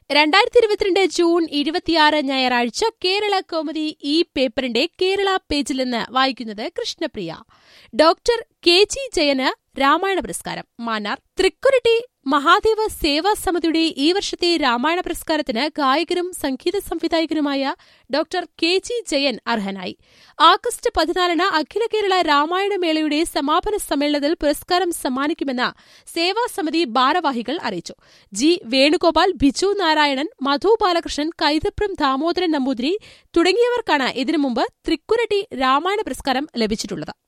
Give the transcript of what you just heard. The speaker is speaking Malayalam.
രണ്ടായിരത്തി ഇരുപത്തിരണ്ട് ജൂൺ ഇരുപത്തിയാറ് ഞായറാഴ്ച കേരള കോമഡി ഈ പേപ്പറിന്റെ കേരള പേജിൽ നിന്ന് വായിക്കുന്നത് കൃഷ്ണപ്രിയ ഡോക്ടർ കെ ജി ജയന് രാമായണ പുരസ്കാരം മാന്നാർ തൃക്കുരട്ടി മഹാദേവ സേവാ സമിതിയുടെ ഈ വർഷത്തെ രാമായണ പുരസ്കാരത്തിന് ഗായകരും സംഗീത സംവിധായകനുമായ ഡോക്ടർ കെ ജി ജയൻ അർഹനായി ആഗസ്റ്റ് പതിനാലിന് അഖില കേരള രാമായണ മേളയുടെ സമാപന സമ്മേളനത്തിൽ പുരസ്കാരം സമ്മാനിക്കുമെന്ന് സേവാ സമിതി ഭാരവാഹികൾ അറിയിച്ചു ജി വേണുഗോപാൽ ബിജു നാരായണൻ മധു ബാലകൃഷ്ണൻ കൈതപ്രം ദാമോദരൻ നമ്പൂതിരി തുടങ്ങിയവർക്കാണ് ഇതിനു മുമ്പ് തൃക്കുരട്ടി രാമായണ പുരസ്കാരം ലഭിച്ചിട്ടുള്ളത്